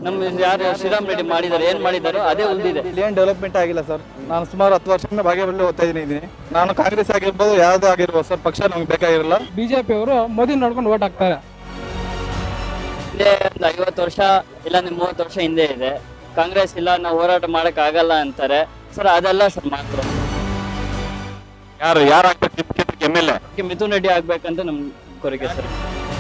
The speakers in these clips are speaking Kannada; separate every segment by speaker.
Speaker 1: ನಮ್ಮ ಯಾರು ಶ್ರೀರಾಮ್ ರೆಡ್ಡಿ ಮಾಡಿದ್ದಾರೆ ಏನ್ ಮಾಡಿದಾರೋ ಅದೇ ಉಳಿದಿದೆ
Speaker 2: ಇಲ್ಲಿ ಏನು ಡೆವಲಪ್ಮೆಂಟ್ ಆಗಿಲ್ಲ ಸರ್ ನಾನು ಸುಮಾರು ಹತ್ತು ವರ್ಷದಿಂದ ಬಾಗೇಪಲ್ಲಿ ಓದ್ತಾ ಇದ್ದೀನಿ ನಾನು ಕಾಂಗ್ರೆಸ್ ಆಗಿರ್ಬೋದು ಯಾವುದೇ ಆಗಿರ್ಬೋದು ಸರ್ ಪಕ್ಷ ನಮ್ಗೆ ಬೇಕಾಗಿರಲ್ಲ
Speaker 3: ಬಿಜೆಪಿ ಅವರು ಮೋದಿ ನೋಡ್ಕೊಂಡು ಓಟ್ ಹಾಕ್ತಾರೆ
Speaker 1: ಹಿಂದೆ ಒಂದು ಐವತ್ತು ವರ್ಷ ಇಲ್ಲ ಒಂದು ಮೂವತ್ತು ವರ್ಷ ಹಿಂದೆ ಇದೆ ಕಾಂಗ್ರೆಸ್ ಇಲ್ಲ ನಾವು ಹೋರಾಟ ಮಾಡಕ್ ಆಗಲ್ಲ ಅಂತಾರೆ ಸರ್ ಅದೆಲ್ಲ ಸರ್ ಮಾತ್ರ
Speaker 4: ಯಾರು ಯಾರು ಆಗ್ಬೇಕು ನಿಮ್ ಕ್ಷೇತ್ರಕ್ಕೆ M L A
Speaker 1: Mithun Reddy ಆಗ್ಬೇಕಂತ ನಮ್ ಕೋರಿಕೆ ಸರ್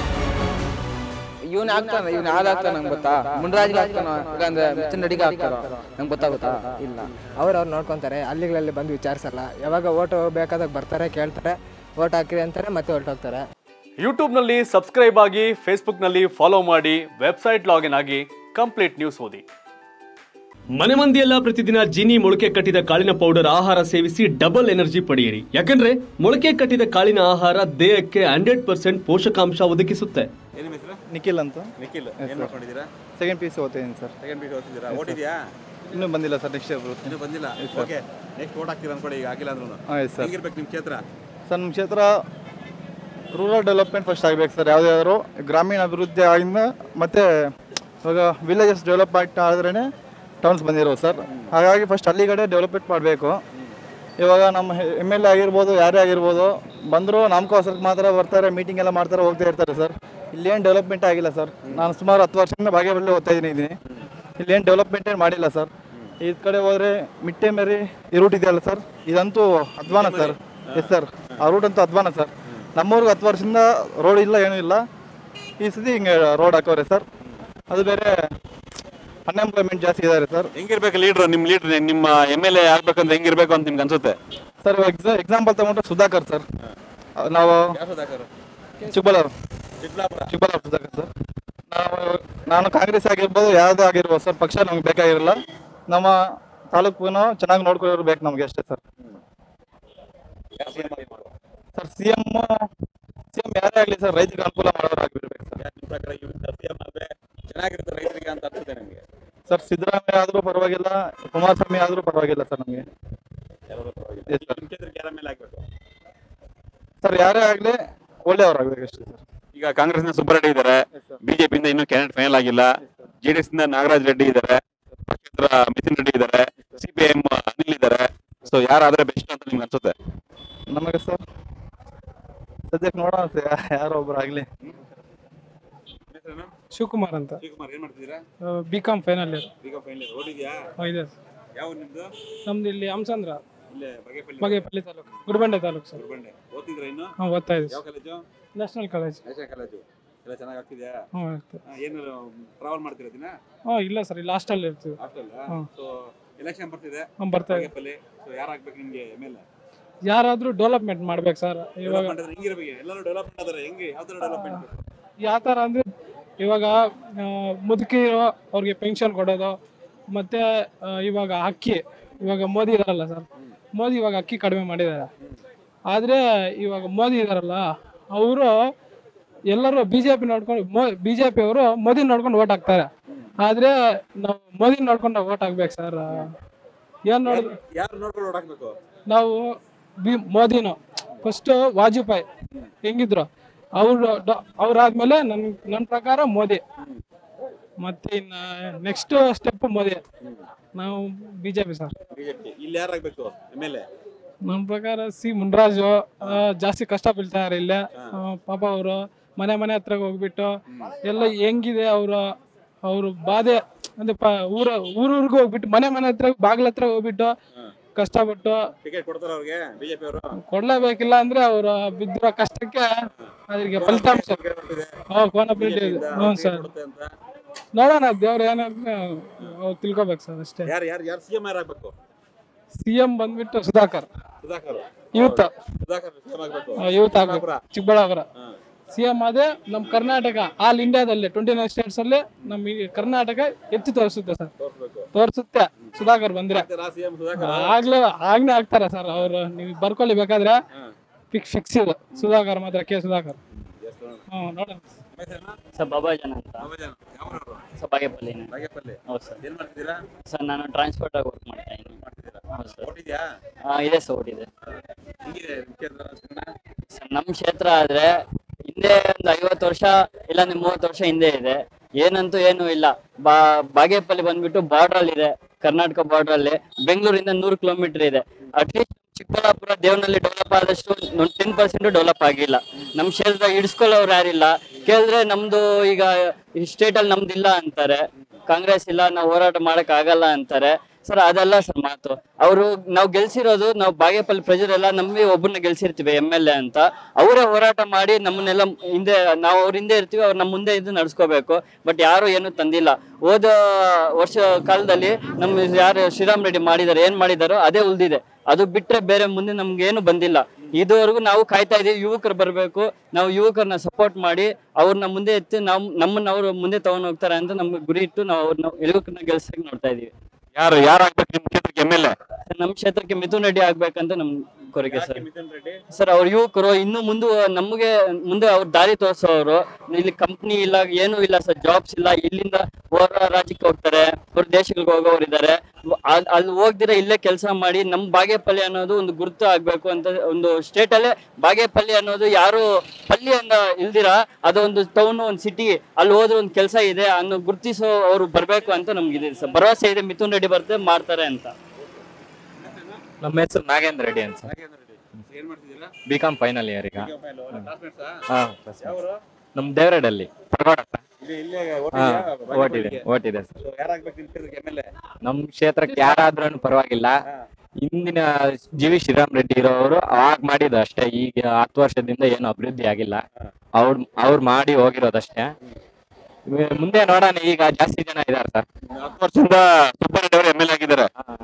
Speaker 5: ಇವನ್ ಆಗ್ತಾನ ಇವ್ನ ಯಾವ್ದು ಆಗ್ತಾನ ನಂಗೆ ಗೊತ್ತಾ ಮುನ್ರಾಜ್ಗೆ ಆಗ್ತಾನ ಇಲ್ಲಾಂದ್ರೆ ಮಿಥುನ್ ರೆಡ್ಡಿಗೆ ಆಗ್ತಾರ ನಂಗೆ ಗೊತ್ತಾಗುತ್ತಾ
Speaker 6: ಇಲ್ಲ ಅವ್ರು ಅವ್ರು ನೋಡ್ಕೊಂತಾರೆ ಅಲ್ಲಿಗಳಲ್ಲಿ ಬಂದು ವಿಚಾರಿಸಲ್ಲ ಯಾವಾಗ ಓಟ್ ಬೇಕಾದಾಗ ಬರ್ತಾರೆ ಕೇಳ್ತಾರೆ ಓಟ್ ಹಾಕಿರಿ ಅಂತಾರೆ ಮತ್ತೆ ಹೊರಟೋಗ್ತಾರೆ
Speaker 7: ಯೂಟ್ಯೂಬ್ನಲ್ಲಿ ಸಬ್ಸ್ಕ್ರೈಬ್ ಆಗಿ ಫೇಸ್ಬುಕ್ನಲ್ಲಿ ಫಾಲೋ ಮಾಡಿ ವೆಬ್ಸೈಟ್ ಲಾಗಿನ್ ಆಗಿ ಕಂಪ್ಲೀಟ್ ನ್ಯೂಸ್ ಓದಿ ಮನೆ ಮಂದಿಯೆಲ್ಲ ಪ್ರತಿದಿನ ಜೀನಿ ಮೊಳಕೆ ಕಟ್ಟಿದ ಕಾಳಿನ ಪೌಡರ್ ಆಹಾರ ಸೇವಿಸಿ ಡಬಲ್ ಎನರ್ಜಿ ಪಡೆಯಿರಿ ಯಾಕಂದ್ರೆ ಮೊಳಕೆ ಕಟ್ಟಿದ ಕಾಳಿನ ಆಹಾರ ದೇಹಕ್ಕೆ ಹಂಡ್ರೆಡ್ ಪರ್ಸೆಂಟ್ ಪೋಷಕಾಂಶ ಒದಗಿಸುತ್ತೆ
Speaker 4: ಏನ್ ಹೆಸರು
Speaker 2: ನಿಖಿಲ್ ಅಂತ
Speaker 4: ನಿಖಿಲ್ ಏನ್ ಮಾಡ್ಕೊಂಡಿದ್ದೀರಾ
Speaker 2: ಸೆಕೆಂಡ್ ಪಿ ಸಿ ಓದ್ತಾ ಇದ್ದೀನಿ ಸರ್
Speaker 4: ಸೆಕೆಂಡ್ ಪೀಸ್ ಓದ್ತಿದ್ದೀರಾ ಓಟಿದ್ಯಾ
Speaker 2: ಇನ್ನೂ ಬಂದಿಲ್ಲ ಸರ್ ನೆಕ್ಸ್ಟ್ ಇಯರ್
Speaker 4: ಇನ್ನೂ ಬಂದಿಲ್ಲ ಓಕೆ ನೆಕ್ಸ್ಟ್ ಓಟ್ ಹಾಕ್ತೀರಾ ಅನ್ಕೊಳ್ಳಿ ಈಗ ಆಗಿಲ್ಲ ಅಂದ್ರೂ
Speaker 2: ಹಾಂ ಎಸ್ ಸರ್
Speaker 4: ಹೆಂಗಿರ್ಬೇಕು ನಿಮ್ ಕ್ಷೇತ್ರ
Speaker 2: ಸರ್ ನಮ್ಮ ಕ್ಷೇತ್ರ ರೂರಲ್ ಡೆವಲಪ್ಮೆಂಟ್ ಫಸ್ಟ್ ಆಗಬೇಕು ಸರ್ ಯಾವುದಾದ್ರು ಗ್ರಾಮೀಣ ಅಭಿವೃದ್ಧಿ ಆಗಿಂದ ಮತ್ತು ಇವಾಗ ವಿಲೇಜಸ್ ಡೆವಲಪ್ ಆಗ್ತಾ ಆದ್ರೇ ಟೌನ್ಸ್ ಬಂದಿರೋದು ಸರ್ ಹಾಗಾಗಿ ಫಸ್ಟ್ ಹಳ್ಳಿ ಕಡೆ ಡೆವಲಪ್ಮೆಂಟ್ ಮಾಡಬೇಕು ಇವಾಗ ನಮ್ಮ ಎಮ್ ಎಲ್ ಎ ಆಗಿರ್ಬೋದು ಯಾರೇ ಆಗಿರ್ಬೋದು ಬಂದರೂ ನಾಮಕೋಸರಕ್ಕೆ ಮಾತ್ರ ಬರ್ತಾರೆ ಮೀಟಿಂಗ್ ಎಲ್ಲ ಮಾಡ್ತಾರೆ ಹೋಗ್ತಾ ಇರ್ತಾರೆ ಸರ್ ಇಲ್ಲೇನು ಡೆವಲಪ್ಮೆಂಟ್ ಆಗಿಲ್ಲ ಸರ್ ನಾನು ಸುಮಾರು ಹತ್ತು ವರ್ಷದಿಂದ ಬಾಗೇಪಲ್ಲಿ ಓದ್ತಾ ಇದ್ದೀನಿ ಇಲ್ಲೇನು ಡೆವಲಪ್ಮೆಂಟ್ ಏನು ಮಾಡಿಲ್ಲ ಸರ್ ಈ ಕಡೆ ಹೋದರೆ ಮಿಟ್ಟೆ ಮೇರಿ ಈ ರೂಟ್ ಇದೆಯಲ್ಲ ಸರ್ ಇದಂತೂ ಅಧ್ವಾನ ಸರ್ ಎಸ್ ಸರ್ ಆ ರೂಟ್ ಅಂತೂ ಅಧ್ವಾನ ಸರ್ ನಮ್ಮೂರಿಗೆ ಹತ್ತು ವರ್ಷದಿಂದ ರೋಡ್ ಇಲ್ಲ ಏನೂ ಇಲ್ಲ ಈ ಸತಿ ಹಿಂಗೆ ರೋಡ್ ಹಾಕವ್ರೆ ಸರ್ ಅದು ಬೇರೆ ಅನ್ಎಂಪ್ಲಾಯ್ಮೆಂಟ್ ಜಾಸ್ತಿ ಇದ್ದಾರೆ ಸರ್
Speaker 4: ಹೆಂಗಿರ್ಬೇಕು ಲೀಡ್ರ್ ನಿಮ್ ಲೀಡ್ರ್ ನಿಮ್ಮ ಎಮ್ ಎಲ್ ಎ ಆಗ್ಬೇಕಂದ್ರೆ ಹೆಂಗಿರ್ಬೇಕು ಅಂತ ನಿಮ್ಗೆ ಅನ್ಸುತ್ತೆ
Speaker 2: ಸರ್ ಇವಾಗ ಎಕ್ಸಾ ಎಕ್ಸಾಂಪಲ್ ತಗೊಂಡ್ರೆ ಸುಧಾಕರ್ ಸರ್ ನಾವು ಚಿಕ್ಕಬಳ್ಳಾಪುರ ಚಿಕ್ಕಬಳ್ಳಾಪುರ ಸುಧಾಕರ್ ಸರ್ ನಾವು ನಾನು ಕಾಂಗ್ರೆಸ್ ಆಗಿರ್ಬೋದು ಯಾವುದೇ ಆಗಿರ್ಬೋದು ಸರ್ ಪಕ್ಷ ನಮ್ಗೆ ಬೇಕಾಗಿರಲ್ಲ ನಮ್ಮ ತಾಲೂಕನ್ನು ಚೆನ್ನಾಗಿ ನೋಡ್ಕೊಳ್ಳೋರು ಬೇಕು ನಮಗೆ ಅಷ್ಟೇ sir sir C M C M ಯಾರೇ ಆಗಲಿ ಸರ್ ರೈತರಿಗೆ ಅನುಕೂಲ ಮಾಡೋರು ಆಗಿರ್ಬೇಕು ಸರ್
Speaker 4: ಚೆನ್ನಾಗಿರುತ್ತೆ ರೈತರಿಗೆ ಅಂತ ಅನ್ಸುತ್ತೆ ನಿಮ್ಗೆ
Speaker 2: ಸರ್ ಸಿದ್ದರಾಮಯ್ಯ ಆದರೂ ಪರವಾಗಿಲ್ಲ ಕುಮಾರಸ್ವಾಮಿ ಆದರೂ ಪರವಾಗಿಲ್ಲ ಸರ್ ನಮಗೆ Yes, sir.
Speaker 4: ನಿಮ್ ಕ್ಷೇತ್ರಕ್ಕೆ ಯಾರ ಮೇಲೆ ಆಗ್ಬೇಕು
Speaker 2: ಸರ್ ಯಾರೇ ಆಗಲಿ ಒಳ್ಳೆಯವ್ರಾಗಬೇಕು ಅಷ್ಟೇ ಸರ್
Speaker 4: ಈಗ ಕಾಂಗ್ರೆಸ್ನ ಸುಬ್ಬರೆಡ್ಡಿ ಇದ್ದಾರೆ ಬಿಜೆಪಿಯಿಂದ ಇನ್ನೂ ಕ್ಯಾಂಡಿಡೇಟ್ ಫೈನಲ್ ಆಗಿಲ್ಲ ಜೆಡಿಎಸ್ ಇಂದ ನಾಗರಾಜ್ ರೆಡ್ಡಿ ಇದ್ದಾರೆ ಪಕ್ಷೇತರ ಮಿಥುನ್ ರೆಡ್ಡಿ ಇದ್ದಾರೆ ಸಿಪಿಎಂ ಅನಿಲ್ ಇದ್ದಾರೆ ಸೊ ಯಾರಾದ್ರೆ ಬೆಸ್ಟ್ ಅಂತ ನಿಮ್ಗೆ ಅನ್ಸುತ್ತೆ
Speaker 2: ನಮಗೆ ಸರ್ ಸದ್ಯಕ್ಕೆ ನೋಡೋಣ ಸರ್ ಯಾರೋ ಒಬ್ರು ಆಗಲಿ
Speaker 3: ಶಿವಕುಮಾರ್ ಅಂತ
Speaker 4: ಶಿವಕುಮಾರ್ ಏನ್ ಮಾಡ್ತಿದ್ದೀರಾ
Speaker 3: ಬಿ ಕಾಮ್ ಫೈನಲ್ ಇಯರ್
Speaker 4: ಈಗ ಫೈನಲ್ ಓದಿದ್ಯಾ
Speaker 3: ಇದೆ
Speaker 4: ಯಾವ ನಿಮ್ದು
Speaker 3: ನಮ್ದು ಇಲ್ಲಿ ಹಂಸಂದ್ರ
Speaker 4: ಇಲ್ಲೇ ಬಗೆಪಲ್ಲಿ
Speaker 3: ಬಗೆಪಲ್ಲಿ ತಾಲೂಕು ಗುಡಿಬಂಡೆ ತಾಲೂಕು ಸರ್
Speaker 4: ಬಂಡೆ ಓದ್ತಿದ್ರ ಇನ್ನು
Speaker 3: ಹಾಂ ಓದ್ತಾ ಇದೆ
Speaker 4: ಯಾವ college
Speaker 3: national college
Speaker 4: national college ಎಲ್ಲ ಚೆನ್ನಾಗಿ ಆಗ್ತಿದ್ಯಾ
Speaker 3: ಹ್ಞೂ ಇರ್ತದೆ
Speaker 4: ಆ, ಏನು ಟ್ರಾವೆಲ್ ಮಾಡ್ತೀರಾ ದಿನ
Speaker 3: ಹಾಂ ಇಲ್ಲ ಸರ್ ಇಲ್ಲಿ ಹಾಸ್ಟೆಲ್ ಇರ್ತೀವಿ
Speaker 4: ಹಾಸ್ಟೆಲ್
Speaker 3: ಹ್ಮ್.
Speaker 4: ಸೊ ಎಲೆಕ್ಷನ್ ಬರ್ತಿದೆ
Speaker 3: ಹಾಂ ಬರ್ತಾ ಇದೆ
Speaker 4: ಬಗೆಪಲ್ಲಿ ಸೊ ಯಾರಾಗ್ಬೇಕು ನಿಮ್ಗೆ ಎಮ್ ಎಲ್
Speaker 3: ಯಾರಾದರೂ ಡೆವಲಪ್ಮೆಂಟ್ ಮಾಡ್ಬೇಕು ಸರ್ ಇವಾಗ
Speaker 4: ಡೆವಲಪ್ಮೆಂಟ್ ಹೆಂಗಿರ್ಬೇಕು ಎಲ್ಲರೂ ಡೆವಲಪ್ಮೆಂಟ್ ಆದ್ರೆ ಹೆಂಗೆ ಯಾವ ತರ ಡೆವಲಪ್ಮೆಂಟ್
Speaker 3: ಯಾವ ಥರ ಅಂದರೆ ಇವಾಗ ಆ, ಮುದುಕಿರೋ ಅವ್ರಿಗೆ ಪೆನ್ಷನ್ ಕೊಡೋದು ಮತ್ತು ಇವಾಗ ಅಕ್ಕಿ ಇವಾಗ ಮೋದಿ ಇದಾರಲ್ಲ ಸರ್ ಮೋದಿ ಇವಾಗ ಅಕ್ಕಿ ಕಡಿಮೆ ಮಾಡಿದ್ದಾರೆ ಆದರೆ ಇವಾಗ ಮೋದಿ ಇದಾರಲ್ಲ ಅವರು ಎಲ್ಲರೂ ಬಿ ಜೆ ಪಿ ನೋಡ್ಕೊಂಡು ಮೋ ಬಿ ಜೆ ಪಿ ಅವರು ಮೋದಿ ನೋಡ್ಕೊಂಡು ಓಟ್ ಹಾಕ್ತಾರೆ ಆದರೆ ನಾವು ಮೋದಿ ನೋಡ್ಕೊಂಡು ಓಟ್ ಹಾಕ್ಬೇಕು ಸರ್ ಏನು ನೋಡಿದ್ರು
Speaker 4: ಯಾರು ನೋಡ್ಕೊಂಡು ಓಡಾಕ್ಬೇಕು
Speaker 3: ನಾವು ಬಿ ಮೋದಿನು ಫಸ್ಟು ವಾಜಪೇಯಿ ಹೆಂಗಿದ್ರು ಅವರು ಅವ್ರಾದ್ಮೇಲೆ ನನ್ನ ನನ್ನ ಪ್ರಕಾರ ಮೋದಿ ಮತ್ತೆ ಇನ್ನ ನೆಕ್ಸ್ಟ್ ಸ್ಟೆಪ್ ಮೋದಿ ನಾವು B J P sir
Speaker 4: BJP ಇಲ್ಲಿ ಯಾರಾಗ್ಬೇಕು ಎಮ್ ಎಲ್ ಎ
Speaker 3: ನನ್ನ ಪ್ರಕಾರ ಸಿ ಮುನ್ರಾಜು ಆ, ಜಾಸ್ತಿ ಕಷ್ಟ ಬೀಳ್ತಾರೆ ಇಲ್ಲೇ ಆ, ಪಾಪ ಅವರು ಮನೆ ಮನೆ ಹತ್ರ ಹೋಗ್ಬಿಟ್ಟು ಎಲ್ಲ ಹೆಂಗಿದೆ ಅವರ ಅವ್ರ ಬಾಧೆ ಅಂದ್ರೆ ಪ ಊರ ಊರೂರ್ಗೂ ಹೋಗ್ಬಿಟ್ಟು ಮನೆ ಮನೆ ಹತ್ರ ಬಾಗ್ಲ ಹತ್ರ ಹೋಗ್ಬಿಟ್ಟು ಕಷ್ಟಪಟ್ಟು
Speaker 4: ಟಿಕೆಟ್ ಕೊಡ್ತಾರ ಅವ್ರಿಗೆ ಬಿಜೆಪಿ ಅವರು
Speaker 3: ಕೊಡ್ಲೇಬೇಕಿಲ್ಲ ಅಂದ್ರೆ ಅವ್ರ ಬಿದ್ದಿರೋ ಕಷ್ಟಕ್ಕೆ ಅದ್ರಿಗೆ ಫಲಿತಾಂಶ ಹಾ ಕೋನಬಿಲಿಟಿ ಇದೆ ಹ್ಞೂ ಸರ್
Speaker 4: ಅಂತ
Speaker 3: ನೋಡೋಣ ದೇವ್ರ ಏನಾದ್ರೆ ಅವ್ರು ತಿಳ್ಕೊಬೇಕು ಸರ್ ಅಷ್ಟೇ
Speaker 4: ಯಾರು ಯಾರು ಯಾರು ಸಿ ಎಂ ಯಾರಾಗ್ಬೇಕು
Speaker 3: ಸಿ ಎಂ ಬಂದ್ಬಿಟ್ಟು Sudhakar
Speaker 4: Sudhakar
Speaker 3: youth
Speaker 4: Sudhakar C M ಆಗ್ಬೇಕು
Speaker 3: ಯೂತ್ ಆಗ್ಬೇಕು ಚಿಕ್ಕಬಳ್ಳಾಪುರ ಸಿ ಎಂ ಅದೇ ನಮ್ಮ ಕರ್ನಾಟಕ ಆಲ್ ಇಂಡಿಯಾದಲ್ಲಿ ಟ್ವೆಂಟಿ ನೈನ್ ಸ್ಟೇಟ್ಸ್ ಅಲ್ಲಿ ನಮ್ಮ ಈ ಕರ್ನಾಟಕ ಎತ್ತಿ ತೋರಿಸುತ್ತೆ ಸರ್
Speaker 4: ತೋರಿಸ್ಬೇಕು
Speaker 3: ತೋರಿಸುತ್ತೆ ಸುಧಾಕರ್ ಬಂದ್ರೆ
Speaker 4: ಸಿ ಎಂ ಸುಧಾಕರ್
Speaker 3: ಆಗ್ಲೇ ಆಗ್ನೇ ಆಗ್ತಾರೆ ಸರ್ ಅವ್ರು ನೀವು ಬರ್ಕೊಳ್ಳಿ ಬೇಕಾದ್ರೆ ಫಿಕ್ಸ್ ಫಿಕ್ಸ್ ಇದೆ ಸುಧಾಕರ್ ಮಾತ್ರ ಕೆ ಸುಧಾಕರ್ ಹ್ಞೂ ನೋಡೋಣ
Speaker 1: ಸರ್ ಬಾಬಾ ಜನ ಅಂತ ಸರ್ ಬಾಗೇಪಲ್ಲಿನೇ
Speaker 4: ಬಾಗೇಪಲ್ಲಿ
Speaker 1: ಹೌದು ಸರ್
Speaker 4: ಏನ್ ಮಾಡ್ತಿದ್ದೀರಾ
Speaker 1: ಸರ್ ನಾನು ಟ್ರಾನ್ಸ್ಪೋರ್ಟ್ ಆಗಿ ವರ್ಕ್ ಮಾಡ್ತಾ ಇದ್ದೀನಿ
Speaker 4: ಮಾಡ್ತಿದ್ದೀರಾ
Speaker 1: ಹೌದು ಸರ್
Speaker 4: ಓಟಿದ್ಯಾ
Speaker 1: ಹಾಂ ಇದೆ ಸರ್ ಓಟಿದೆ
Speaker 4: ಹೆಂಗಿದೆ ನಿಮ್ ಕ್ಷೇತ್ರ ರಾಜಕಾರಣ?
Speaker 1: ಸರ್ ನಮ್ಮ ಕ್ಷೇತ್ರ ಆದ್ರೆ ಹಿಂದೆ ಒಂದು ಐವತ್ತು ವರ್ಷ ಇಲ್ಲ ಒಂದು ಮೂವತ್ತು ವರ್ಷ ಹಿಂದೆ ಇದೆ ಏನಂತೂ ಏನು ಇಲ್ಲ ಬಾ ಬಾಗೇಪಲ್ಲಿ ಬಂದ್ಬಿಟ್ಟು ಬಾರ್ಡರ್ ಅಲ್ಲಿ ಇದೆ ಕರ್ನಾಟಕ ಬಾರ್ಡರ್ ಅಲ್ಲಿ ಬೆಂಗಳೂರಿಂದ ನೂರು ಕಿಲೋಮೀಟರ್ ಇದೆ ಅಟ್ಲೀಸ್ಟ್ ಚಿಕ್ಕಬಳ್ಳಾಪುರ ದೇವನಲ್ಲಿ ಡೆವಲಪ್ ಆದಷ್ಟು ಟೆನ್ ಪರ್ಸೆಂಟ್ ಡೆವಲಪ್ ಆಗಿಲ್ಲ ನಮ್ಮ ಕ್ಷೇತ್ರದಾಗ ಹಿಡಿಸ್ಕೊಳ್ಳೋರು ಯಾರಿಲ್ಲ ಕೇಳಿದ್ರೆ ನಮ್ದು ಈಗ ಈ ಸ್ಟೇಟ್ ಅಲ್ಲಿ ನಮ್ದು ಇಲ್ಲ ಅಂತಾರೆ ಕಾಂಗ್ರೆಸ್ ಇಲ್ಲ ನಾವು ಹೋರಾಟ ಮಾಡಕ್ ಆಗಲ್ಲ ಅಂತಾರೆ ಸರ್ ಅದೆಲ್ಲ ಸರ್ ಮಾತು ಅವರು ನಾವು ಗೆಲ್ಸಿರೋದು ನಾವು ಬಾಗೇಪಲ್ಲಿ ಪ್ರಜರೆಲ್ಲ ನಮ್ಮೇ ಒಬ್ಬರನ್ನ ಗೆಲ್ಸಿರ್ತೀವಿ ಎಮ್ ಎಲ್ ಎ ಅಂತ ಅವರೇ ಹೋರಾಟ ಮಾಡಿ ನಮ್ಮನ್ನೆಲ್ಲ ಹಿಂದೆ ನಾವು ಅವ್ರ ಹಿಂದೆ ಇರ್ತೀವಿ ಅವ್ರು ನಮ್ಮ ಮುಂದೆ ಇದ್ದು ನಡ್ಸ್ಕೋಬೇಕು ಬಟ್ ಯಾರು ಏನು ತಂದಿಲ್ಲ ಹೋದ ವರ್ಷ ಕಾಲದಲ್ಲಿ ನಮ್ಮ ಯಾರು ಶ್ರೀರಾಮ್ ರೆಡ್ಡಿ ಮಾಡಿದಾರೆ ಏನ್ ಮಾಡಿದಾರೋ ಅದೇ ಉಳ್ದಿದೆ ಅದು ಬಿಟ್ರೆ ಬೇರೆ ಮುಂದೆ ನಮ್ಗೆ ಏನು ಬಂದಿಲ್ಲ ಇದುವರೆಗೂ ನಾವು ಕಾಯ್ತಾ ಇದೀವಿ ಯುವಕರು ಬರಬೇಕು ನಾವು ಯುವಕರನ್ನ ಸಪೋರ್ಟ್ ಮಾಡಿ ಅವ್ರನ್ನ ಮುಂದೆ ಎತ್ತಿ ನಾವು ನಮ್ಮನ್ನ ಅವರು ಮುಂದೆ ತಗೊಂಡ್ ಹೋಗ್ತಾರೆ ಅಂತ ನಮ್ಗೆ ಗುರಿ ಇಟ್ಟು ನಾವು ಅವ್ರನ್ನ ಯುವಕರನ್ನ ಗೆಲ್ಸಕ್ ನೋಡ್ತಾ ಇದೀವಿ
Speaker 4: ಯಾರು ಯಾರು ಆಗ್ಬೇಕು ನಿಮ್ ಕ್ಷೇತ್ರಕ್ಕೆ ಎಮ್ ಎಲ್ ಎ
Speaker 1: ನಮ್ಮ ಕ್ಷೇತ್ರಕ್ಕೆ ಮಿಥುನ್ ರೆಡ್ಡಿ ಆಗ್ಬೇಕಂತ ನಮ್ ಕೋರಿಕೆ ಸರ್ ಸರ್ ಅವ್ರ ಯುವಕರು ಇನ್ನು ಮುಂದೆ ನಮಗೆ ಮುಂದೆ ಅವ್ರ ದಾರಿ ತೋರಿಸೋರು ಇಲ್ಲಿ ಕಂಪ್ನಿ ಇಲ್ಲ ಏನೂ ಇಲ್ಲ ಸರ್ ಜಾಬ್ಸ್ ಇಲ್ಲ ಇಲ್ಲಿಂದ ಹೊರ ರಾಜ್ಯಕ್ಕೆ ಹೋಗ್ತಾರೆ ಹೊರ ದೇಶಗಳಿಗೆ ಹೋಗೋರು ಇದ್ದಾರೆ ಅಲ್- ಅಲ್ಲಿ ಹೋಗ್ದಿರ ಇಲ್ಲೇ ಕೆಲಸ ಮಾಡಿ ನಮ್ ಬಾಗೇಪಲ್ಲಿ ಅನ್ನೋದು ಒಂದು ಗುರುತು ಆಗ್ಬೇಕು ಅಂತ ಒಂದು ಸ್ಟೇಟ್ ಅಲ್ಲೇ ಬಾಗೇಪಲ್ಲಿ ಅನ್ನೋದು ಯಾರು ಪಲ್ಲಿ ಅಂದ ಇಲ್ದಿರ ಅದೊಂದು ಟೌನ್ ಒಂದು ಸಿಟಿ ಅಲ್ಲಿ ಹೋದ್ರೆ ಒಂದು ಕೆಲಸ ಇದೆ ಅನ್ನೋ ಗುರುತಿಸೋ ಅವ್ರು ಬರ್ಬೇಕು ಅಂತ ನಮ್ಗಿದೆ ಸರ್ ಭರವಸೆ ಇದೆ ಮಿಥುನ್ ರೆಡ್ಡಿ ಬರ್ತಾರೆ ಮಾಡ್ತಾರೆ ಅಂತ
Speaker 8: ನಮ್ಮ ಹೆಸರು ನಾಗೇಂದ್ರ ರೆಡ್ಡಿ ಅಂತ ಬಿ ಕಾಮ್ ಫೈನಲ್ ಇಯರ್ ಈಗ ಹಾ ನಮ್ ದೇವರಡಲ್ಲಿ ಹಾ ಓಟಿದೆ ಓಟಿದೆ ಸರ್ ನಮ್ ಕ್ಷೇತ್ರಕ್ಕೆ ಯಾರಾದ್ರೂ ಪರವಾಗಿಲ್ಲ ಹಿಂದಿನ ಜಿ ವಿ ಶ್ರೀರಾಮ್ ರೆಡ್ಡಿ ಇರೋರು ಅವಾಗ ಮಾಡಿದ್ದು ಅಷ್ಟೇ ಈಗ ಹತ್ತು ವರ್ಷದಿಂದ ಏನು ಅಭಿವೃದ್ಧಿ ಆಗಿಲ್ಲ ಅವ್ರ ಅವ್ರು ಮಾಡಿ ಹೋಗಿರೋದಷ್ಟೇ ಇವ- ಮುಂದೆ ನೋಡೋಣ ಈಗ ಜಾಸ್ತಿ ಜನ ಇದಾರೆ ಸರ್
Speaker 4: ಹತ್ತು ವರ್ಷದಿಂದ ಸುಬ್ಬಾರೆಡ್ಡಿ ಅವರು ಎಮ್ ಎಲ್ ಎ ಆಗಿದ್ದಾರೆ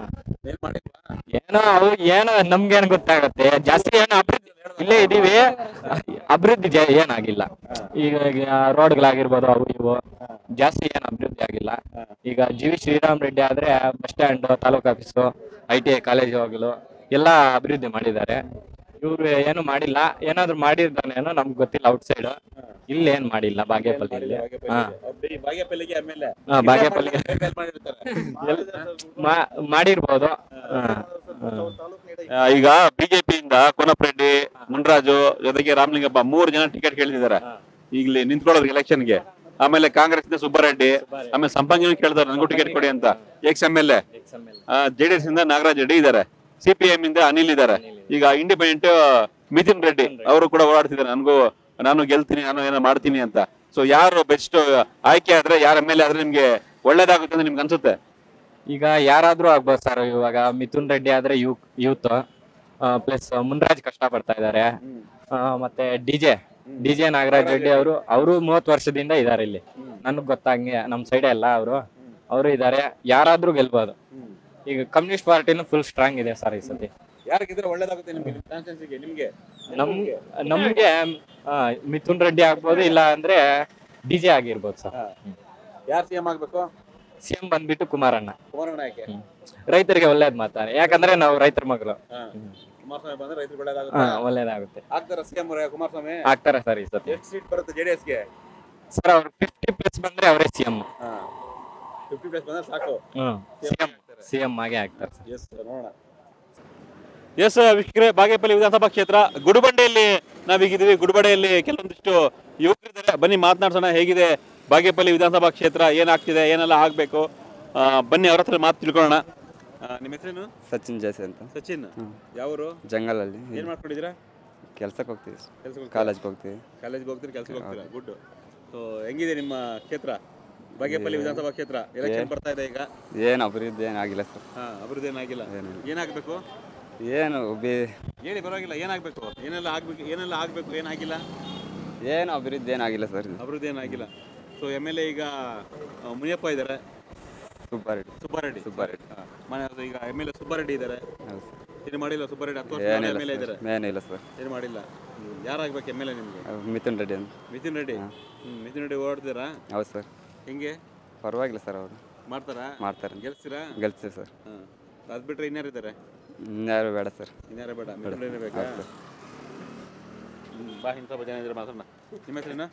Speaker 8: ಏನೋ ಅವ್ರು ಏನೋ ನಮ್ಗೇನ್ ಗೊತ್ತಾಗತ್ತೆ ಜಾಸ್ತಿ ಏನೋ ಅಭಿವೃದ್ಧಿ ಇಲ್ಲೇ ಇದೀವಿ ಅಭಿವೃದ್ಧಿ ಜಾ- ಏನಾಗಿಲ್ಲ ಈಗ ರೋಡ್ಗಳಾಗಿರ್ಬೋದು ಅವು ಇವು ಜಾಸ್ತಿ ಏನು ಅಭಿವೃದ್ಧಿ ಆಗಿಲ್ಲ ಈಗ ಜಿ ವಿ ಶ್ರೀರಾಮ್ ರೆಡ್ಡಿ ಆದ್ರೆ bus stand taluk office I T I college ಹೋಗಲು ಎಲ್ಲ ಅಭಿವೃದ್ಧಿ ಮಾಡಿದ್ದಾರೆ ಇವ್ರು ಏನು ಮಾಡಿಲ್ಲ ಏನಾದ್ರು ಮಾಡಿರ್ತಾನೇನೋ ನಮ್ಗೆ ಗೊತ್ತಿಲ್ಲ ಔಟ್ ಸೈಡ್ ಇಲ್ಲಿ ಏನ್ ಮಾಡಿಲ್ಲ ಬಾಗೇಪಲ್ಲಿಯಲ್ಲಿ ಹಾ
Speaker 4: ಬಾಗೇಪಲ್ಲಿಗೆ ಎಮ್ ಎಲ್ ಎ
Speaker 8: ಹಾ, ಬಾಗೇಪಲ್ಲಿ ಮಾ- ಮಾಡಿರ್ಬೋದು ಹಾ, ಹಾ.
Speaker 4: ಈಗ ಬಿಜೆಪಿಯಿಂದ ಕೋನಪ್ರೆಡ್ಡಿ ಮುನ್ರಾಜು ಜೊತೆಗೆ ರಾಮಲಿಂಗಪ್ಪ ಮೂರು ಜನ ಟಿಕೆಟ್ ಕೇಳಿದ್ದಾರೆ ಈಗಲೇ ನಿಂತ್ಕೊಳ್ಳೋದು ಎಲೆಕ್ಷನ್ಗೆ ಆಮೇಲೆ ಕಾಂಗ್ರೆಸ್ ಇಂದ ಸುಬ್ಬಾರೆಡ್ಡಿ ಆಮೇಲೆ ಸಂಪಂಗಿನೂ ಕೇಳ್ತಾರೆ ನನಗೂ ಟಿಕೆಟ್ ಕೊಡಿ ಅಂತ ex M L A JDS ಇಂದ ನಾಗರಾಜ್ ರೆಡ್ಡಿ ಇದ್ದಾರೆ ಸಿಪಿಎಂ ಇಂದ ಅನಿಲ್ ಇದ್ದಾರೆ ಈಗ ಇಂಡಿಪೆಂಡೆಂಟ್ ಮಿಥುನ್ ರೆಡ್ಡಿ ಅವರು ಕೂಡ ಓಡಾಡ್ತಿದ್ದಾರೆ ನನಗೂ ನಾನು ಗೆಲ್ತೀನಿ ನಾನು ಏನೋ ಮಾಡ್ತೀನಿ ಅಂತ ಸೊ ಯಾರು ಬೆಸ್ಟ್ ಆಯ್ಕೆ ಆದ್ರೆ ಯಾರ ಎಮ್ ಎಲ್ ಎ ಆದ್ರೆ ನಿಮ್ಗೆ ಒಳ್ಳೇದಾಗುತ್ತೆ ಅಂತ ನಿಮ್ಗೆ ಅನ್ಸುತ್ತೆ
Speaker 8: ಈಗ ಯಾರಾದ್ರೂ ಆಗ್ಬೋದು ಸರ್ ಇವಾಗ ಮಿಥುನ್ ರೆಡ್ಡಿ ಆದ್ರೆ ಯೂ ಯೂತ್ ಪ್ಲಸ್ ಮುನ್ರಾಜ್ ಕಷ್ಟ ಪಡ್ತಾ ಇದ್ದಾರೆ ಮತ್ತೆ ಡಿಜೆ ಡಿಜೆ ನಾಗರಾಜ್ ರೆಡ್ಡಿ ಅವರು ಅವರು ಮೂವತ್ತು ವರ್ಷದಿಂದ ಇದಾರೆ ಇಲ್ಲಿ ನನಗ್ ಗೊತ್ತಾಗಂಗೆ ನಮ್ ಸೈಡ್ ಎಲ್ಲ ಅವರು ಅವರು ಇದಾರೆ ಯಾರಾದ್ರೂ ಗೆಲ್ಬೋದು ಈಗ ಕಮ್ಯುನಿಸ್ಟ್ ಪಾರ್ಟಿನೂ ಫುಲ್ ಸ್ಟ್ರಾಂಗ್ ಇದೆ ಸರ್ ಈ ಸತಿ
Speaker 4: ಯಾರಿಗಿದ್ರೆ ಒಳ್ಳೇದಾಗುತ್ತೆ ನಿಮ್ಗೆ ಕಾನ್ಸ್ಟಿಟ್ಯೂನ್ಸಿಗೆ ನಿಮ್ಗೆ
Speaker 8: ನಮ್ ನಮ್ಗೆ ಆ, ಮಿಥುನ್ ರೆಡ್ಡಿ ಆಗ್ಬೋದು ಇಲ್ಲ ಅಂದ್ರೆ ಡಿಜೆ ಆಗಿರ್ಬೋದು ಸರ್
Speaker 4: ಯಾರು ಸಿಎಂ ಆಗ್ಬೇಕು
Speaker 8: ಸಿಎಂ ಬಂದ್ಬಿಟ್ಟು ಕುಮಾರಣ್ಣ
Speaker 4: ಕುಮಾರಣ್ಣ ಯಾಕೆ
Speaker 8: ರೈತರಿಗೆ ಒಳ್ಳೇದ್ ಮಾತಾನೆ ಯಾಕಂದ್ರೆ ನಾವು ರೈತರ ಮಗಳು
Speaker 4: ಕುಮಾರಸ್ವಾಮಿ ಬಂದ್ರೆ ರೈತರು
Speaker 8: ಹಾ
Speaker 4: ಒಳ್ಳೇದಾಗುತ್ತೆ
Speaker 8: ಒಳ್ಳೇದಾಗುತ್ತೆ
Speaker 4: ಆಗ್ತಾರ ಸಿಎಂ ಕುಮಾರಸ್ವಾಮಿ
Speaker 8: ಆಗ್ತಾರೆ ಸರ್ ಈ ಸತಿ
Speaker 4: ಎಷ್ಟು ಸೀಟ್ ಬರುತ್ತೆ ಜೆಡಿಎಸ್ಗೆ
Speaker 8: ಸರ್ ಅವ್ರು ಫಿಫ್ಟಿ ಪ್ಲಸ್ ಬಂದ್ರೆ ಅವರೇ ಸಿಎಂ
Speaker 4: ಫಿಫ್ಟಿ ಪ್ಲಸ್ ಬಂದ್ರೆ ಸಾಕು
Speaker 8: ಹ್ಮ್ ಸಿಎಂ ಸಿಎಂ ಆಗೇ ಆಗ್ತಾರೆ ಸರ್
Speaker 4: ಎಸ್ ನೋಡೋಣ ಎಸ್ ವೀಕ್ಷಕರೇ ಬಾಗೇಪಲ್ಲಿ ವಿಧಾನಸಭಾ ಕ್ಷೇತ್ರ ಗುಡುಬಂಡೆಯಲ್ಲಿ ನಾವೀಗಿದ್ದೀವಿ ಗುಡುಬಂಡೆಯಲ್ಲಿ ಕೆಲವೊಂದಿಷ್ಟು ಯುವಕರಿದ್ದಾರೆ ಬನ್ನಿ ಮಾತನಾಡ್ಸೋಣ ಹೇಗಿದೆ ಬಾಗೇಪಲ್ಲಿ ವಿಧಾನಸಭಾ ಕ್ಷೇತ್ರ ಏನಾಗ್ತಿದೆ ಏನೆಲ್ಲ ಆಗಬೇಕು ಬನ್ನಿ ಅವ್ರ ಹತ್ರ ಮಾತು ತಿಳ್ಕೊಳ್ಳೋಣ ಆ, ನಿಮ್ಮ ಹೆಸರೇನು
Speaker 9: ಸಚಿನ್ ಜೈಸೆ ಅಂತ
Speaker 4: ಸಚಿನ್ ಯಾವರು
Speaker 9: ಜಂಗಲಲ್ಲಿ
Speaker 4: ಏನ್ ಮಾಡ್ಕೊಂಡಿದ್ದೀರಾ
Speaker 9: ಕೆಲ್ಸಕ್ಕೆ ಹೋಗ್ತೀವಿ
Speaker 4: ಕೆಲ್ಸಕ್ಕೆ
Speaker 9: ಕಾಲೇಜ್ಗೆ ಹೋಗ್ತೀವಿ
Speaker 4: ಕಾಲೇಜ್ಗೆ ಹೋಗ್ತೀರಿ ಕೆಲ್ಸಕ್ಕೆ ಹೋಗ್ತೀರಾ ಗುಡ್ ಸೊ ಹೆಂಗಿದೆ ನಿಮ್ಮ ಕ್ಷೇತ್ರ ಬಾಗೇಪಲ್ಲಿ ವಿಧಾನಸಭಾ ಕ್ಷೇತ್ರ ಎಲೆಕ್ಷನ್ ಬರ್ತಾ ಇದೆ ಈಗ
Speaker 9: ಏನು ಅಭಿವೃದ್ಧಿ ಏನಾಗಿಲ್ಲ ಸರ್
Speaker 4: ಹಾ ಅಭಿವೃದ್ಧಿ ಏನಾಗಿಲ್ಲ
Speaker 9: ಏನಿಲ್ಲ.
Speaker 4: ಏನಾಗಬೇಕು
Speaker 9: ಏನು ಬಿ
Speaker 4: ಹೇಳಿ ಪರವಾಗಿಲ್ಲ ಏನಾಗಬೇಕು ಏನೆಲ್ಲ ಆಗ್ಬೇಕು ಏನೆಲ್ಲ ಆಗಬೇಕು ಏನಾಗಿಲ್ಲ
Speaker 9: ಏನು ಅಭಿವೃದ್ಧಿ ಏನಾಗಿಲ್ಲ ಸರ್ ಇದು
Speaker 4: ಅಭಿವೃದ್ಧಿ ಏನಾಗಿಲ್ಲ ಸೊ ಎಮ್ ಎಲ್ ಎ ಈಗ ಆ, ಮುನಿಯಪ್ಪ ಇದ್ದಾರೆ
Speaker 9: ಸುಬ್ಬಾರೆಡ್ಡಿ
Speaker 4: ಸುಬ್ಬಾರೆಡ್ಡಿ
Speaker 9: ಸುಬ್ಬಾರೆಡ್ಡಿ
Speaker 4: ಹಾ. ಮನೆ ಹತ್ರ ಈಗ ಎಮ್ ಎಲ್ ಎ ಸುಬ್ಬಾರೆಡ್ಡಿ ಇದ್ದಾರೆ
Speaker 9: ಹೌದು ಸರ್
Speaker 4: ಏನು ಮಾಡಿಲ್ಲ ಸುಬ್ಬಾರೆಡ್ಡಿ ಹತ್ತು ವರ್ಷ
Speaker 9: ಏನಿಲ್ಲ
Speaker 4: ಎಮ್ ಎಲ್ ಎ ಇದ್ದಾರೆ
Speaker 9: ಸರ್ ಏನಿಲ್ಲ ಸರ್
Speaker 4: ಏನು ಮಾಡಿಲ್ಲ ಯಾರಾಗಬೇಕು ಎಮ್ ಎಲ್ ಎ ನಿಮಗೆ
Speaker 9: ಅಹ್, ಮಿಥುನ್ ರೆಡ್ಡಿ ಅಂತ
Speaker 4: ಮಿಥುನ್ ರೆಡ್ಡಿ
Speaker 9: ಹಾ.
Speaker 4: ಹ್ಮ್ ಮಿಥುನ್ ರೆಡ್ಡಿ ಓಡ್ತೀರಾ
Speaker 9: ಹೌದು ಸರ್
Speaker 4: ಹೆಂಗೆ
Speaker 9: ಪರವಾಗಿಲ್ಲ ಸರ್ ಅವರು
Speaker 4: ಮಾಡ್ತಾರಾ
Speaker 9: ಮಾಡ್ತಾರೆ
Speaker 4: ಗೆಲ್ಸ್ತೀರಾ
Speaker 9: ಗೆಲ್ಸ್ತೀವಿ ಸರ್
Speaker 4: ಹಾಂ ಅದು ಬಿಟ್ರೆ ಇನ್ಯಾರಿದ್ದಾರೆ
Speaker 9: ಇನ್ಯಾರು ಬೇಡ ಸರ್
Speaker 4: ಇನ್ಯಾರೇ ಬೇಡ ಮಿಥುನ್ ರೆಡ್ಡಿ ಬೇಕಾ
Speaker 9: ಹೌದು ಸರ್
Speaker 4: ಹ್ಮ್, ಬಾ ಇಂಥ ಜನ ಇದ್ರೆ ಮಾತಾಡೋಣ ನಿಮ್ಮ ಹೆಸರೇನು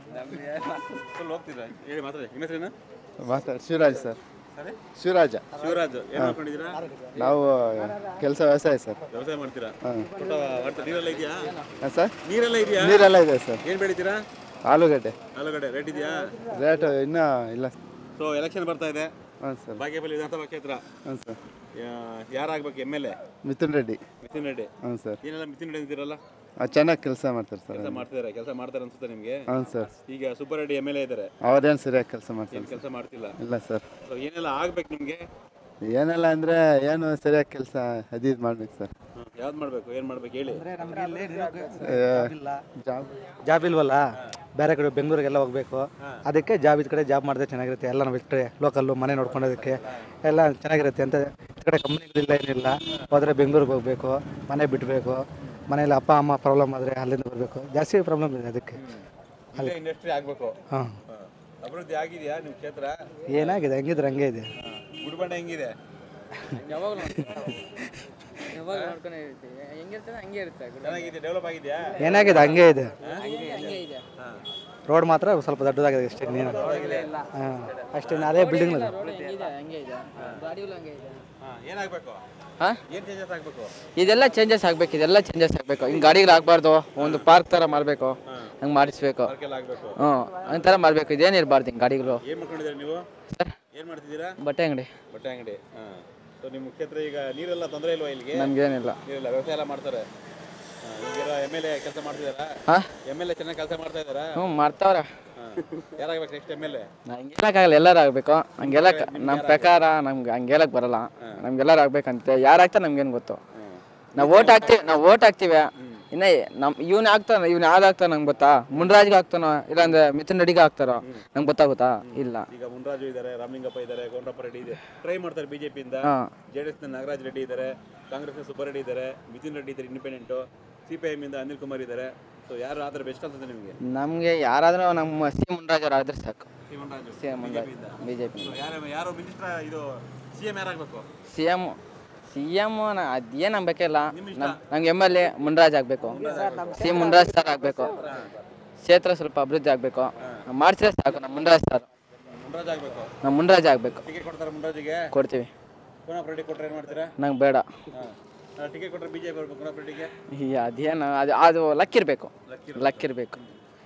Speaker 4: ಫುಲ್ ಹೋಗ್ತಿದ್ರ ಹೇಳಿ ಮಾತಾಡಿ ನಿಮ್ಮ ಹೆಸರೇನು
Speaker 2: ಮಾತಾಡಿ ಶಿವರಾಜ್ ಸರ್
Speaker 4: ಸರಿ
Speaker 2: ಶಿವರಾಜ
Speaker 4: ಶಿವರಾಜ್ ಏನ್ ಮಾಡ್ಕೊಂಡಿದ್ದೀರಾ
Speaker 2: ನಾವು ಕೆಲಸ ವ್ಯವಸಾಯ ಸರ್
Speaker 4: ವ್ಯವಸಾಯ ಮಾಡ್ತೀರಾ
Speaker 2: ಹಾಂ
Speaker 4: ತೋಟ ಮಾಡ್ತಾ ನೀರೆಲ್ಲ ಇದೆಯಾ
Speaker 2: ಹಾಂ ಸರ್
Speaker 4: ನೀರೆಲ್ಲ ಇದೆಯಾ
Speaker 2: ನೀರೆಲ್ಲ ಇದೆ ಸರ್
Speaker 4: ಏನ್ ಬೆಳಿತೀರಾ
Speaker 10: ಆಲೂಗಡ್ಡೆ
Speaker 4: ಆಲೂಗಡ್ಡೆ ರೇಟ್ ಇದೆಯಾ
Speaker 10: ರೇಟ್ ಇನ್ನೂ ಇಲ್ಲ
Speaker 4: ಸೊ ಎಲೆಕ್ಷನ್ ಬರ್ತಾ ಇದೆ
Speaker 10: ಹಾಂ ಸರ್
Speaker 4: ಬಾಗೇಪಲ್ಲಿ ವಿಧಾನಸಭಾ ಕ್ಷೇತ್ರ
Speaker 10: ಹಾಂ ಸರ್
Speaker 4: ಯಾರಾಗ್ಬೇಕು M L A
Speaker 10: Mithun Reddy
Speaker 4: Mithun Reddy
Speaker 10: ಹಾಂ ಸರ್
Speaker 4: ಏನೆಲ್ಲ ಮಿತಿನ್ ರೆಡ್ಡಿ ಅಂತೀರಲ್ಲ
Speaker 10: ಚೆನ್ನಾಗಿ ಕೆಲಸ ಮಾಡ್ತಾರೆ ಸರ್
Speaker 4: ಕೆಲಸ ಮಾಡ್ತಿದ್ದಾರೆ ಕೆಲಸ ಮಾಡ್ತಾರೆ ಅನ್ಸುತ್ತೆ ನಿಮಗೆ
Speaker 10: ಹಾಂ ಸರ್
Speaker 4: ಈಗ ಸುಬ್ಬರೆಡ್ಡಿ ಎಮ್ ಎಲ್ ಎ ಇದ್ದಾರೆ
Speaker 10: ಅವ್ರೇನು ಸರಿಯಾಗಿ ಕೆಲಸ
Speaker 4: ಏನು
Speaker 10: ಮಾಡ್ತಾರೆ
Speaker 4: ಕೆಲಸ ಮಾಡ್ತಿಲ್ಲ
Speaker 10: ಇಲ್ಲ ಸರ್
Speaker 4: ಸೊ ಏನೆಲ್ಲ ಆಗ್ಬೇಕು ನಿಮಗೆ
Speaker 10: ಏನೆಲ್ಲ ಅಂದರೆ ಏನು ಸರಿಯಾಗಿ ಕೆಲಸ ಅದಿದು ಮಾಡ್ಬೇಕು ಸರ್
Speaker 4: ಯಾವ್ದು ಮಾಡ್ಬೇಕು ಏನು ಮಾಡ್ಬೇಕು ಹೇಳಿ
Speaker 10: ಜಾಬ್
Speaker 11: ಜಾಬ್ ಇಲ್ವಲ್ಲ ಬೇರೆ ಕಡೆ ಬೆಂಗಳೂರಿಗೆಲ್ಲ ಹೋಗ್ಬೇಕು ಅದಕ್ಕೆ ಜಾಬ್ ಇದ್ ಕಡೆ ಜಾಬ್ ಮಾಡಿದ್ರೆ ಚೆನ್ನಾಗಿರುತ್ತೆ ಎಲ್ಲ ನಾವು ಬಿಟ್ಟರೆ ಲೋಕಲ್ಲು ಮನೆ ನೋಡ್ಕೊಳ್ಳೋದಕ್ಕೆ ಎಲ್ಲ ಚೆನ್ನಾಗಿರುತ್ತೆ ಅಂತ ಈ ಕಡೆ ಕಂಪ್ನಿಗಳಿಲ್ಲ ಏನಿಲ್ಲ ಹೋದರೆ ಬೆಂಗಳೂರಿಗೆ ಹೋಗಬೇಕು ಮನೆ ಬಿಡಬೇಕು ಮನೇಲಿ ಅಪ್ಪ ಅಮ್ಮ ಪ್ರಾಬ್ಲಮ್ ಆದರೆ ಅಲ್ಲಿಂದ ಬರಬೇಕು ಜಾಸ್ತಿ ಪ್ರಾಬ್ಲಮ್ ಇದೆ ಅದಕ್ಕೆ
Speaker 4: ಇಲ್ಲೇ ಇಂಡಸ್ಟ್ರಿ ಆಗ್ಬೇಕು
Speaker 11: ಹಾಂ
Speaker 4: ಅಭಿವೃದ್ಧಿ ಆಗಿದೆಯಾ ನಿಮ್ಮ ಕ್ಷೇತ್ರ
Speaker 11: ಏನಾಗಿದೆ ಹಂಗಿದ್ರೆ ಹಂಗೆ ಇದೆ
Speaker 4: ಗುಡ್ಬಂಡೆ ಹೆಂಗಿದೆ
Speaker 5: ಯಾವಾಗ ನೋಡ್ಕೊಂಡೇ ಇರ್ತೀವಿ ಹೆಂಗಿರ್ತದೆ ಹಂಗೆ ಇರುತ್ತೆ
Speaker 4: ಚೆನ್ನಾಗಿದೆ ಡೆವಲಪ್ ಆಗಿದೆಯಾ
Speaker 11: ಏನಾಗಿದೆ ಹಂಗೆ ಇದೆ
Speaker 5: ಹಂಗೆ ಇದೆ
Speaker 11: ರೋಡ್ ಮಾತ್ರ ಸ್ವಲ್ಪ ದೊಡ್ಡದಾಗಿದೆ ಅಷ್ಟೇ ನೀನು ಹಾಂ ಅಷ್ಟೇ ಅದೇ ಬಿಲ್ಡಿಂಗ್
Speaker 5: ಹೆಂಗಿದೆ ಹಂಗೆ ಇದೆ ಗಾಡಿಗಳು ಹಂಗೆ ಇದೆ
Speaker 4: ಏನಾಗಬೇಕು
Speaker 5: ಹಾ
Speaker 4: ಏನು ಚೇಂಜಸ್ ಆಗಬೇಕು
Speaker 5: ಇದೆಲ್ಲ ಚೇಂಜಸ್ ಆಗ್ಬೇಕು ಇದೆಲ್ಲ ಚೇಂಜಸ್ ಆಗ್ಬೇಕು ಹಿಂಗೆ ಗಾಡಿಗಳು ಆಗ್ಬಾರ್ದು ಒಂದು ಪಾರ್ಕ್ ಥರ ಮಾಡಬೇಕು ಹಂಗೆ ಮಾಡಿಸ್ಬೇಕು
Speaker 4: ಪಾರ್ಕೆಲ್ಲ ಆಗಬೇಕು
Speaker 5: ಹ್ಞೂ ಒಂಥರ ಮಾಡಬೇಕು ಇದೇನು ಇರಬಾರ್ದು ಹಿಂಗೆ ಗಾಡಿಗಳು
Speaker 4: ಏನು ಮಾಡ್ಕೊಂಡಿದ್ದೀರಾ ನೀವು ಏನು ಮಾಡ್ತಿದ್ದೀರಾ
Speaker 5: ಬಟ್ಟೆ ಅಂಗಡಿ
Speaker 4: ಬಟ್ಟೆ ಅಂಗಡಿ ಹಾಂ ಸೊ ನಿಮ್ಮ ಕ್ಷೇತ್ರ ಈಗ ನೀರೆಲ್ಲ ತೊಂದರೆ ಇಲ್ವಾ ಇಲ್ಲಿಗೆ
Speaker 5: ನಮ್ಗೇನಿಲ್ಲ
Speaker 4: ನೀರಿಲ್ಲ ವ್ಯವಸಾಯ ಎಲ್ಲ ಮಾಡ್ತಾರೆ ಈಗಿರೋ ಎಮ್ ಎಲ್ ಎ ಕೆಲಸ ಮಾಡ್ತಿದ್ದಾರಾ
Speaker 5: ಹಾ
Speaker 4: ಎಮ್ ಎಲ್ ಎ ಚೆನ್ನಾಗಿ ಕೆಲಸ ಮಾಡ್ತಾ ಇದ್ದಾರಾ
Speaker 5: ಹ್ಞೂ ಮಾಡ್ತಾವ್ರೆ
Speaker 4: ಹಾಂ ಯಾರಾಗ್ಬೇಕು ನೆಕ್ಸ್ಟ್ ಎಮ್ ಎಲ್ ಎ
Speaker 5: ಹಂಗೆ ಹೇಳಕ್ಕಾಗಲ್ಲ ಎಲ್ಲರೂ ಆಗಬೇಕು ಹಂಗೆಲ್ಲ ನಮ್ಮ ಪ್ರಕಾರ ನಮ್ಗೆ ಹಂಗೆ ಹೇಳಕ್ ಬರಲ್ಲ ನಮ್ಗೆಲ್ಲರೂ ಆಗ್ಬೇಕಂತೆ ಯಾರು ಆಗ್ತಾರೆ ನಮ್ಗೇನು ಗೊತ್ತು ನಾವು ಓಟ್ ಹಾಕ್ತೀವಿ ನಾವು ಓಟ್ ಹಾಕ್ತೀವಿ ಇನ್ನ ನಮ್ ಇವ್ನ ಆಗ್ತಾನ ಇವ್ನ ಯಾವ್ದು ಆಗ್ತಾನ ನಂಗೆ ಗೊತ್ತಾ ಮುನ್ರಾಜ್ಗೆ ಆಗ್ತಾನೋ ಇಲ್ಲಾಂದ್ರೆ ಮಿಥುನ್ ರೆಡ್ಡಿಗೆ ಆಗ್ತಾರೋ ನಂಗೆ ಗೊತ್ತಾಗುತ್ತಾ ಇಲ್ಲ
Speaker 4: ಈಗ ಮುನ್ರಾಜು ಇದ್ದಾರೆ ರಾಮಲಿಂಗಪ್ಪ ಇದ್ದಾರೆ ಗೋಂಡ್ರಪ್ಪ ರೆಡ್ಡಿ ಇದೆ ಟ್ರೈ ಮಾಡ್ತಾರೆ ಬಿಜೆಪಿಯಿಂದ
Speaker 5: ಹಾ.
Speaker 4: ಜೆ ಡಿ ಎಸ್ನ ನಾಗರಾಜ್ ರೆಡ್ಡಿ ಇದ್ದಾರೆ ಕಾಂಗ್ರೆಸ್ನ ಸುಬ್ಬರೆಡ್ಡಿ ಇದ್ದಾರೆ ಮಿಥುನ್ ರೆಡ್ಡಿ ಇದ್ದಾರೆ ಇಂಡಿಪೆಂಡೆಂಟು ಸಿ ಪಿ ಐ ಇಂದ ಅನಿಲ್ ಕುಮಾರ್ ಇದ್ದಾರೆ ಸೊ ಯಾರು ಆದ್ರೆ ಬೆಸ್ಟ್ ಅನ್ಸುತ್ತೆ ನಿಮಗೆ
Speaker 5: ನಮಗೆ ಯಾರಾದ್ರೂ ನಮ್ಮ ಸಿ ಮುನ್ರಾಜ್ ಅವ್ರು ಆದ್ರೆ ಸಾಕು
Speaker 4: C Munraju
Speaker 5: C M Munraj B J P
Speaker 4: so ಯಾರು ಯಾರು ಮಿನಿಸ್ಟರ್ ಇದು ಸಿ ಎಂ ಯಾರಾಗಬೇಕು
Speaker 5: ಸಿ ಎಮ್ ಸಿ ಎಮ್ ಅದೇನು ನಂಬೇಕಿಲ್ಲ ನಮ್ಗೆ ಎಮ್ ಎಲ್ ಎ ಮುನ್ರಾಜ್ ಆಗಬೇಕು ಸಿ ಮುನ್ರಾಜ್ ಸರ್ ಆಗಬೇಕು ಕ್ಷೇತ್ರ ಸ್ವಲ್ಪ ಅಭಿವೃದ್ಧಿ ಆಗಬೇಕು ಮಾಡ್ಸಿದ್ರೆ ಸಾಕು ನಮ್ಮ ಮುನ್ರಾಜ್ ಸರ್
Speaker 4: ಮುನ್ರಾಜ್ ಆಗಬೇಕು
Speaker 5: ನಮ್ಮ ಮುನ್ರಾಜ್ ಆಗಬೇಕು
Speaker 4: ಟಿಕೆಟ್ ಕೊಡ್ತಾರೆ ಮುನ್ರಾಜಿಗೆ
Speaker 5: ಕೊಡ್ತೀವಿ
Speaker 4: ಕುಣಪ್ಪ ರೆಡ್ಡಿ ಕೊಟ್ಟರೆ ಏನು ಮಾಡ್ತೀರಾ
Speaker 5: ನಂಗೆ ಬೇಡ
Speaker 4: ಹಾಂ ಟಿಕೆಟ್ ಕೊಟ್ಟರೆ ಬಿಜೆಪಿ ಬರ್ಬೇಕು ಕುಣಪ್ಪ ರೆಡ್ಡಿಗೆ
Speaker 5: ಈ ಅದೇನು ಅದು ಅದು ಲಕ್ ಇರಬೇಕು ಲಕ್ ಇರಬೇಕು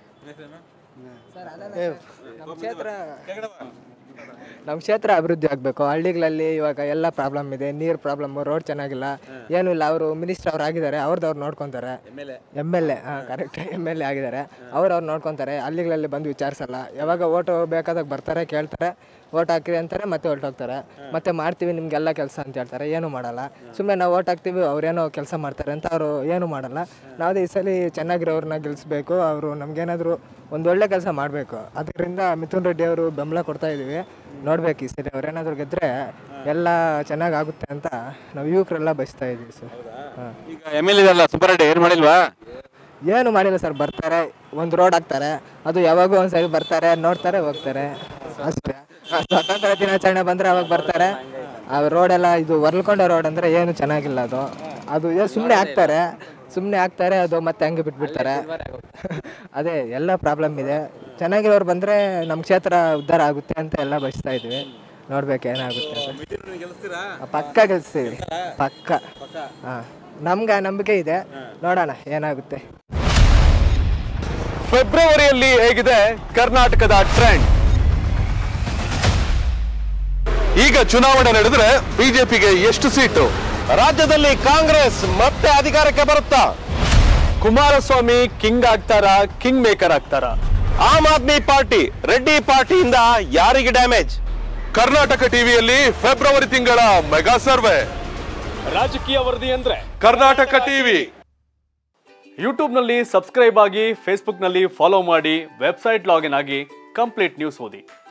Speaker 6: ನಮ್ಮ ಕ್ಷೇತ್ರ ನಮ್ಮ ಕ್ಷೇತ್ರ ಅಭಿವೃದ್ಧಿ ಆಗಬೇಕು ಹಳ್ಳಿಗಳಲ್ಲಿ ಇವಾಗ ಎಲ್ಲ ಪ್ರಾಬ್ಲಮ್ ಇದೆ ನೀರು ಪ್ರಾಬ್ಲಮ್ ರೋಡ್ ಚೆನ್ನಾಗಿಲ್ಲ ಏನೂ ಇಲ್ಲ ಅವರು ಮಿನಿಸ್ಟರ್ ಅವ್ರು ಆಗಿದ್ದಾರೆ ಅವ್ರದ್ದು ಅವ್ರು ನೋಡ್ಕೊತಾರೆ
Speaker 4: M L A
Speaker 6: M L A ಹಾಂ ಕರೆಕ್ಟ್ ಎಮ್ ಎಲ್ ಎ ಆಗಿದ್ದಾರೆ ಅವ್ರು ಅವ್ರು ನೋಡ್ಕೊತಾರೆ ಹಳ್ಳಿಗಳಲ್ಲಿ ಬಂದು ವಿಚಾರಿಸಲ್ಲ ಯಾವಾಗ ಓಟು ಬೇಕಾದಾಗ ಬರ್ತಾರೆ ಕೇಳ್ತಾರೆ ಓಟ್ ಹಾಕಿರಿ ಅಂತಾರೆ ಮತ್ತೆ ಹೊರಟೋಗ್ತಾರೆ ಮತ್ತೆ ಮಾಡ್ತೀವಿ ನಿಮಗೆಲ್ಲ ಕೆಲಸ ಅಂತ ಹೇಳ್ತಾರೆ ಏನೂ ಮಾಡಲ್ಲ ಸುಮ್ಮನೆ ನಾವು ಓಟ್ ಹಾಕ್ತೀವಿ ಅವ್ರೇನೋ ಕೆಲಸ ಮಾಡ್ತಾರೆ ಅಂತ ಅವರು ಏನೂ ಮಾಡಲ್ಲ ನಾವು ಈ ಸಲ ಚೆನ್ನಾಗಿರೋರನ್ನ ಗೆಲ್ಲಿಸ್ಬೇಕು ಅವರು ನಮಗೇನಾದರೂ ಒಂದು ಒಳ್ಳೆ ಕೆಲಸ ಮಾಡಬೇಕು ಅದರಿಂದ ಮಿಥುನ್ ರೆಡ್ಡಿ ಅವರು ಬೆಂಬಲ ಕೊಡ್ತಾ ಇದ್ದೀವಿ ನೋಡ್ಬೇಕು ಈ ಸರಿ ಅವ್ರೇನಾದರೂ ಗೆದ್ದರೆ ಎಲ್ಲ ಚೆನ್ನಾಗಾಗುತ್ತೆ ಅಂತ ನಾವು ಯುವಕರೆಲ್ಲ ಬಯಸ್ತಾ ಇದ್ದೀವಿ ಸರ್ ಹಾಂ
Speaker 4: ಈಗ ಎಮ್ ಎಲ್ ಇದಲ್ಲ ಸುಬ್ಬರೆಡ್ಡಿ ಏನು ಮಾಡಿಲ್ವಾ
Speaker 6: ಏನು ಮಾಡಿಲ್ಲ ಸರ್ ಬರ್ತಾರೆ ಒಂದು ರೋಡ್ ಹಾಕ್ತಾರೆ ಅದು ಯಾವಾಗೂ ಒಂದ್ಸರಿ ಬರ್ತಾರೆ ನೋಡ್ತಾರೆ ಹೋಗ್ತಾರೆ ಅಷ್ಟೇ ಆ ಸ್ವಾತಂತ್ರ್ಯ ದಿನಾಚರಣೆ ಬಂದರೆ ಅವಾಗ ಬರ್ತಾರೆ ಆ ರೋಡ್ ಎಲ್ಲ ಇದು ಹೊರ್ಲ್ಕೊಂಡೆ ರೋಡ್ ಅಂದರೆ ಏನು ಚೆನ್ನಾಗಿಲ್ಲ ಅದು ಅದು ಸುಮ್ಮನೆ ಹಾಕ್ತಾರೆ ಸುಮ್ಮನೆ ಹಾಕ್ತಾರೆ ಅದು ಮತ್ತೆ ಹಂಗೆ ಬಿಟ್ಬಿಡ್ತಾರೆ ಅದೇ ಎಲ್ಲ ಪ್ರಾಬ್ಲಮ್ ಇದೆ ಚೆನ್ನಾಗಿರೋರು ಬಂದರೆ ನಮ್ಮ ಕ್ಷೇತ್ರ ಉದ್ಧಾರ ಆಗುತ್ತೆ ಅಂತ ಎಲ್ಲ ಬಯಸ್ತಾ ಇದ್ವಿ ನೋಡ್ಬೇಕು ಏನಾಗುತ್ತೆ ಅಂತ
Speaker 4: ಮಿಥುನ್ ಗೆಲ್ಲಿಸ್ತೀರಾ
Speaker 6: ಪಕ್ಕ ಗೆಲ್ಸ್ತೀವಿ ಪಕ್ಕ ಹಾಂ ನಮ್ಗೆ ನಂಬಿಕೆ ಇದೆ ನೋಡೋಣ ಏನಾಗುತ್ತೆ
Speaker 7: ಫೆಬ್ರವರಿಯಲ್ಲಿ ಹೇಗಿದೆ ಕರ್ನಾಟಕದ ಟ್ರೆಂಡ್ ಈಗ ಚುನಾವಣೆ ನಡೆದ್ರೆ ಬಿಜೆಪಿಗೆ ಎಷ್ಟು ಸೀಟು ರಾಜ್ಯದಲ್ಲಿ ಕಾಂಗ್ರೆಸ್ ಮತ್ತೆ ಅಧಿಕಾರಕ್ಕೆ ಬರುತ್ತಾ ಕುಮಾರಸ್ವಾಮಿ ಕಿಂಗ್ ಆಗ್ತಾರ ಕಿಂಗ್ ಮೇಕರ್ ಆಗ್ತಾರ ಆಮ್ ಆದ್ಮಿ ಪಾರ್ಟಿ ರೆಡ್ಡಿ ಪಾರ್ಟಿಯಿಂದ ಯಾರಿಗೆ ಡ್ಯಾಮೇಜ್ ಕರ್ನಾಟಕ ಟಿವಿಯಲ್ಲಿ ಫೆಬ್ರವರಿ ತಿಂಗಳ ಮೆಗಾ ಸರ್ವೆ ರಾಜಕೀಯ ವರದಿ ಅಂದ್ರೆ ಕರ್ನಾಟಕ ಟಿವಿ ಯೂಟ್ಯೂಬ್ನಲ್ಲಿ ಸಬ್ಸ್ಕ್ರೈಬ್ ಆಗಿ ಫೇಸ್ಬುಕ್ನಲ್ಲಿ ಫಾಲೋ ಮಾಡಿ ವೆಬ್ಸೈಟ್ ಲಾಗಿನ್ ಆಗಿ ಕಂಪ್ಲೀಟ್ ನ್ಯೂಸ್ ಓದಿ